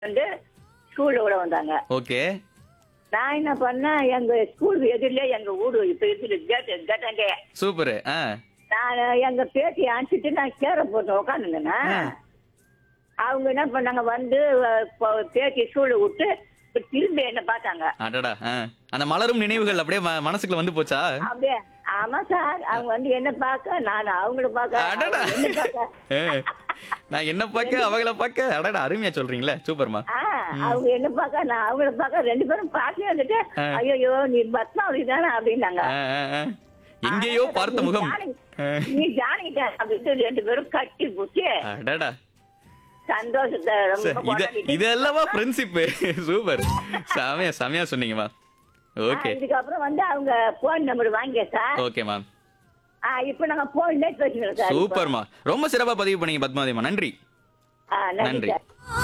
வந்து ஸ்கூல்ல விட வந்தாங்க ஓகே நான் என்ன பண்ணேன் எங்க ஸ்கூல் எதிரிலே எங்க வீடு இப்ப இருக்குது கேட்டு கேட்டாங்க சூப்பர் ஆ நான் எங்க பேத்தி அனுப்பிச்சிட்டு நான் சேர போட்டு உக்காந்துங்கண்ணா ஆ. அவங்க என்ன பண்ணாங்க வந்து அஹ், ப- பேத்தி ஸ்கூல்ல விட்டு இப்ப திரும்பி என்ன பார்த்தாங்க அடடா ஆ அந்த மலரும் நினைவுகள் அப்படியே ம- மனசுக்குள்ள வந்து போச்சா அப்படியே ஆமா சார் அவங்க வந்து என்ன பார்க்க நான் அவங்கள பார்க்க அடடா அவங்க என்ன பார்க்க ஏ, நான் என்ன பார்க்க அவங்கள பார்க்க அடடா அருமையா சொல்றீங்களே சூப்பர்மா ஆ, அவங்க என்ன பார்க்க நான் அவங்கள பார்க்க ரெண்டு பேரும் பார்த்து வந்துட்டு ஆ. ஐயோ நீ பத்மாவதி தானே அப்படின்னாங்க ஆ, ஆ, ஆ. எங்கேயோ பார்த்த முகம் ஆ, நீ ஜானகிட்ட அப்படின்ட்டு ரெண்டு பேரும் கட்டி பிடிச்சி அடடா சந்தோஷத்தை ரொம்ப சரி, இத கொண்டாடிட்டு இது அல்லவா ஃப்ரெண்ட்ஷிப் சூப்பர் செமையா செமையா சொன்னீங்கம்மா ஓகே ஆ, இதுக்கப்புறம் வந்து அவங்க போன் நம்பர் வாங்கிய சார் ஓகே மேம் ஆ, இப்போ நாங்க போன் நெட் வச்சுக்கிறோம் சார் இப்போ. சூப்பர்மா ரொம்ப சிறப்பா பதிவு பண்ணீங்க பத்மாவதிமா நன்றி ஆ, நன்றி நன்றி. சார்